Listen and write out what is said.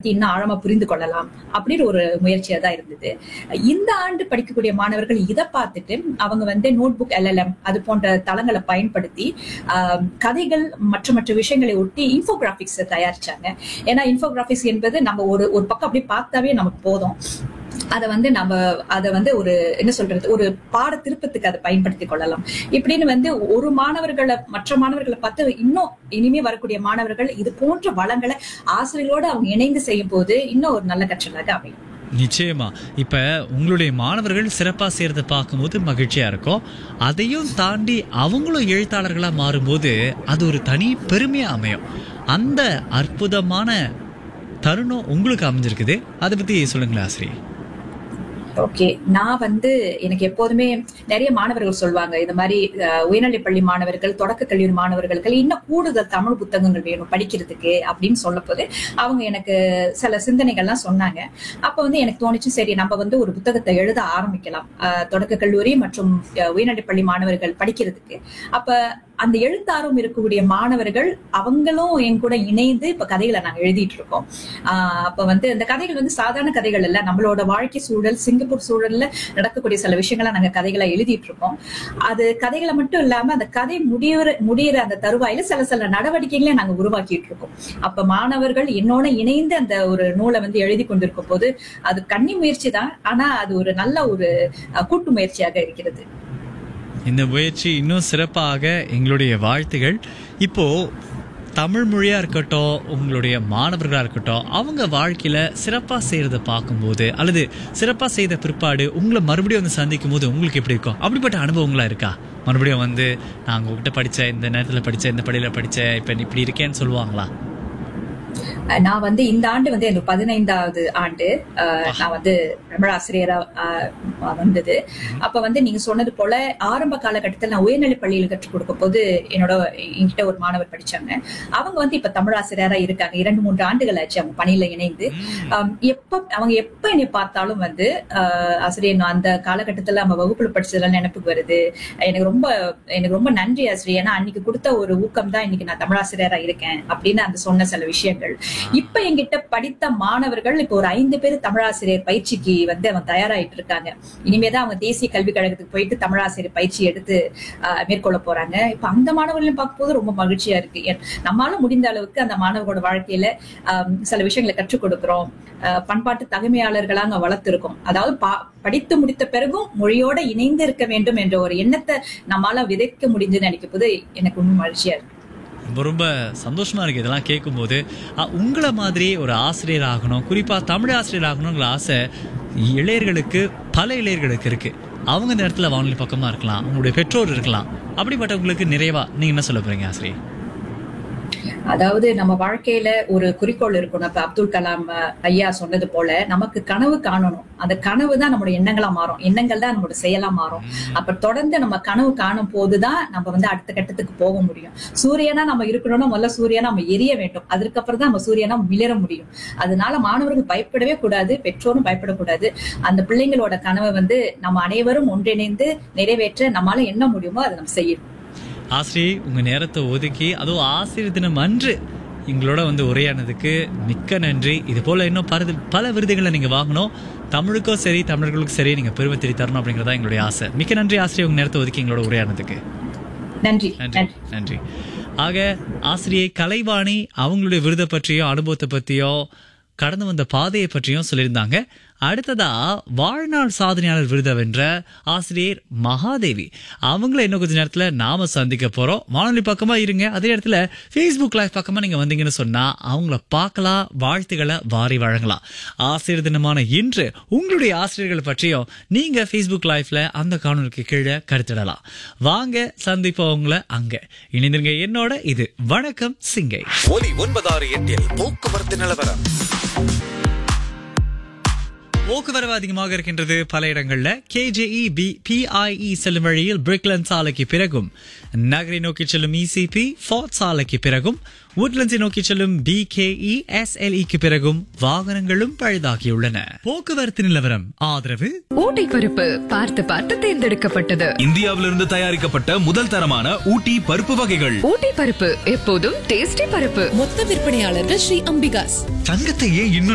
பத்தி இன்னும் ஆழமா புரிந்து கொள்ளலாம் அப்படின்னு ஒரு முயற்சியா தான் இருந்தது இந்த ஆண்டு படிக்கக்கூடிய மாணவர்கள் இதை பார்த்துட்டு அவங்க வந்து நோட் புக் எல்எல்எம் அது போன்ற தளங்களை பயன்படுத்தி ஆஹ், கதைகள் மற்ற மற்ற விஷயங்களை ஒட்டி இன்ஃபோகிராபிக்ஸ் தயாரிச்சாங்க ஏன்னா இன்ஃபோகிராபிக்ஸ் என்பது நம்ம ஒரு ஒரு பக்கம் அப்படியே பார்த்தாவே நமக்கு போதும் அதை வந்து நம்ம அதை வந்து ஒரு என்ன சொல்றது ஒரு பாட திருப்பத்துக்கு அதை பயன்படுத்தி கொள்ளலாம் இப்படின்னு வந்து ஒரு மாணவர்களை மற்ற மாணவர்களை பார்த்து இன்னும் இனிமே வரக்கூடிய மாணவர்கள் இது போன்ற வளங்களை ஆசிரியர்களோடு அவங்க இணைந்து செய்யும் போது இன்னும் ஒரு நல்ல கற்றலாக அமையும் நிச்சயமா இப்ப உங்களுடைய மாணவர்கள் சிறப்பா செய்யறத பார்க்கும்போது மகிழ்ச்சியா இருக்கும் அதையும் தாண்டி அவங்களும் எழுத்தாளர்களா மாறும்போது அது ஒரு தனி பெருமையா அமையும் அந்த அற்புதமான தருணம் உங்களுக்கு அமைஞ்சிருக்குது அதை பத்தி சொல்லுங்களேன் ஆசிரியர் ஓகே நான் வந்து எனக்கு எப்போதுமே நிறைய மாணவர்கள் சொல்லுவாங்க இந்த மாதிரி அஹ், உயர்நிலைப் பள்ளி மாணவர்கள் தொடக்க கல்லூரி மாணவர்களுக்கு இன்னும் கூடுதல் தமிழ் புத்தகங்கள் வேணும் படிக்கிறதுக்கு அப்படின்னு சொல்லப்போது அவங்க எனக்கு சில சிந்தனைகள்லாம் சொன்னாங்க அப்ப வந்து எனக்கு தோணுச்சு சரி நம்ம வந்து ஒரு புத்தகத்தை எழுத ஆரம்பிக்கலாம் அஹ், தொடக்க கல்லூரி மற்றும் அஹ், உயர்நிலைப் பள்ளி மாணவர்கள் படிக்கிறதுக்கு அப்ப அந்த எழுத்தார்வம் இருக்கக்கூடிய மாணவர்கள் அவங்களும் என் கூட இணைந்து இப்ப கதைகளை நாங்க எழுதிட்டு இருக்கோம் ஆஹ் அப்ப வந்து இந்த கதைகள் வந்து சாதாரண கதைகள் இல்ல நம்மளோட வாழ்க்கை சூழல் சிங்கப்பூர் சூழல்ல நடக்கக்கூடிய சில விஷயங்களை நாங்க கதைகளை எழுதிட்டு இருக்கோம் அது கதைகளை மட்டும் இல்லாம அந்த கதை முடியிற முடியிற அந்த தருவாயில சில சில நடவடிக்கைகளை நாங்க உருவாக்கிட்டு இருக்கோம் அப்ப மாணவர்கள் என்னோட இணைந்து அந்த ஒரு நூலை வந்து எழுதி கொண்டிருக்கும் போது அது கன்னி முயற்சி தான் ஆனா அது ஒரு நல்ல ஒரு அஹ், கூட்டு முயற்சியாக இருக்கிறது இந்த முயற்சி இன்னும் சிறப்பாக எங்களுடைய வாழ்த்துகள் இப்போ தமிழ் மொழியா இருக்கட்டும் உங்களுடைய மாணவர்களா இருக்கட்டும் அவங்க வாழ்க்கையில சிறப்பா செய்யறத பார்க்கும்போது அல்லது சிறப்பா செய்த பிற்பாடு உங்களை மறுபடியும் வந்து சந்திக்கும் போது உங்களுக்கு எப்படி இருக்கும் அப்படிப்பட்ட அனுபவங்களா இருக்கா மறுபடியும் வந்து நான் உங்ககிட்ட படிச்சேன் இந்த நேரத்துல படிச்சேன் இந்த பள்ளியில படிச்சேன் இப்ப இப்படி இருக்கேன்னு சொல்லுவாங்களா அஹ் நான் வந்து இந்த ஆண்டு வந்து எனக்கு பதினைந்தாவது ஆண்டு அஹ், நான் வந்து தமிழ் ஆசிரியரா அஹ், வந்தது அப்ப வந்து நீங்க சொன்னது போல ஆரம்ப காலகட்டத்தில் நான் உயர்நிலைப் பள்ளியில் கற்றுக் கொடுக்கும் போது என்னோட என்கிட்ட ஒரு மாணவர் படிச்சாங்க அவங்க வந்து இப்ப தமிழ் ஆசிரியரா இருக்காங்க இரண்டு மூன்று ஆண்டுகள் ஆச்சு அவங்க பணியில இணைந்து அஹ், எப்ப அவங்க எப்ப என்னை பார்த்தாலும் வந்து அஹ், ஆசிரியர் நான் அந்த காலகட்டத்துல நம்ம வகுப்புல படிச்சதெல்லாம் நினைப்புக்கு வருது எனக்கு ரொம்ப எனக்கு ரொம்ப நன்றி ஆசிரியர் ஏன்னா அன்னைக்கு கொடுத்த ஒரு ஊக்கம் தான் இன்னைக்கு நான் தமிழாசிரியரா இருக்கேன் அப்படின்னு அந்த சொன்ன சில விஷயங்கள் இப்ப என்கிட்ட படித்த மாணவர்கள் இப்ப ஒரு ஐந்து பேர் தமிழாசிரியர் பயிற்சிக்கு வந்து அவங்க தயாராயிட்டு இருக்காங்க இனிமேதான் அவங்க தேசிய கல்விக் கழகத்துக்கு போயிட்டு தமிழாசிரியர் பயிற்சி எடுத்து ஆஹ், மேற்கொள்ள போறாங்க இப்ப அந்த மாணவர்களையும் பார்க்கும்போது ரொம்ப மகிழ்ச்சியா இருக்கு ஏன் நம்மால முடிந்த அளவுக்கு அந்த மாணவர்களோட வாழ்க்கையில ஆஹ், சில விஷயங்களை கற்றுக் கொடுக்கிறோம் ஆஹ், பண்பாட்டு தகமையாளர்களா அங்க வளர்த்திருக்கோம் அதாவது பா- படித்து முடித்த பிறகும் மொழியோட இணைந்து இருக்க வேண்டும் என்ற ஒரு எண்ணத்தை நம்மால விதைக்க முடிஞ்சுன்னு நினைக்கும் போது எனக்கு உண்மை மகிழ்ச்சியா இருக்கு ரொம்ப ரொம்ப சந்தோஷமா இருக்கு இதெல்லாம் கேட்கும்போது அ, உங்களை மாதிரி ஒரு ஆசிரியர் ஆகணும் குறிப்பா தமிழ் ஆசிரியர் ஆகணுங்கிற ஆசை இளையர்களுக்கு பல இளையர்களுக்கு இருக்கு அவங்க இந்த இடத்துல வானொலி பக்கமா இருக்கலாம் உங்களுடைய பெற்றோர் இருக்கலாம் அப்படிப்பட்டவங்களுக்கு நிறைவா நீங்க என்ன சொல்ல போறீங்க ஆசிரியர் அதாவது நம்ம வாழ்க்கையில ஒரு குறிக்கோள் இருக்கணும் இப்ப அப்துல் கலாம் அஹ், ஐயா சொன்னது போல நமக்கு கனவு காணணும் அந்த கனவு தான் நம்மளோட எண்ணங்களா மாறும் எண்ணங்கள் தான் நம்மளோட செயலா மாறும் அப்ப தொடர்ந்து நம்ம கனவு காணும் போதுதான் நம்ம வந்து அடுத்த கட்டத்துக்கு போக முடியும் சூரியனா நம்ம இருக்கணும்னா முதல்ல சூரியனா நம்ம எரிய வேண்டும் அதுக்கப்புறம் தான் நம்ம சூரியனா மிளற முடியும் அதனால மாணவர்கள் பயப்படவே கூடாது பெற்றோரும் பயப்படக்கூடாது அந்த பிள்ளைங்களோட கனவை வந்து நம்ம அனைவரும் ஒன்றிணைந்து நிறைவேற்ற நம்மால என்ன முடியுமோ அதை நம்ம செய்யணும் ஆசிரியர் உங்க நேரத்தை ஒதுக்கி அதுவும் ஆசிரியர் தினம் அன்று எங்களோட வந்து உரையானதுக்கு மிக்க நன்றி இது போல இன்னும் பல பல விருதுகளை நீங்க வாங்கணும் தமிழுக்கும் சரி தமிழர்களுக்கும் சரி நீங்க பெருமை தேடி தரணும் அப்படிங்கறதா எங்களுடைய ஆசை மிக்க நன்றி ஆசிரியர் உங்க நேரத்தை ஒதுக்கி எங்களோட உரையானதுக்கு நன்றி நன்றி நன்றி ஆக ஆசிரியை கலைவாணி அவங்களுடைய விருதை பற்றியோ அனுபவத்தை பற்றியோ கடந்து வந்த பாதையை பற்றியும் சொல்லியிருந்தாங்க அடுத்ததா வாழ்நாள் சாதனையாளர் விருதை வென்ற ஆசிரியர் மகாதேவி அவங்கள இன்னும் கொஞ்ச நேரத்துல நாம சந்திக்க போறோம் வானொலி பக்கமா இருங்க அதே இடத்துல ஃபேஸ்புக் லைவ் பக்கமா நீங்க வந்தீங்கன்னு சொன்னா அவங்கள பார்க்கலாம் வாழ்த்துக்களை வாரி வழங்கலாம் ஆசிரியர் தினமான இன்று உங்களுடைய ஆசிரியர்கள் பற்றியும் நீங்க ஃபேஸ்புக் லைவ்ல அந்த காணொலிக்கு கீழே கருத்திடலாம் வாங்க சந்திப்போம் உங்களை அங்க இணைந்திருங்க என்னோட இது வணக்கம் சிங்கை ஒலி ஒன்பதாறு எட்டில் போக்குவரத்து நிலவரம் போக்குவரவு அதிகமாக இருக்கின்றது பல இடங்கள்ல கேஜேஇ பி பிஐஇ செல்லும் வழியில் பிரிக்லன் சாலைக்கு பிறகும் நகரை நோக்கி செல்லும் இசிபி ஃபார்ட் சாலைக்கு பிறகும் உட்லண்ட்ஸை நோக்கி செல்லும் பிகேஇ எஸ்எல்இக்கு பிறகும் வாகனங்களும் பழுதாகியுள்ளன போக்குவரத்து நிலவரம் ஆதரவு ஊட்டி பருப்பு பார்த்து பார்த்து தேர்ந்தெடுக்கப்பட்டது இந்தியாவிலிருந்து தயாரிக்கப்பட்ட முதல் தரமான ஊட்டி பருப்பு வகைகள் ஊட்டி பருப்பு எப்போதும் டேஸ்டி பருப்பு மொத்த விற்பனையாளர்கள் ஸ்ரீ அம்பிகாஸ் தங்கத்தை ஏன் இன்னும்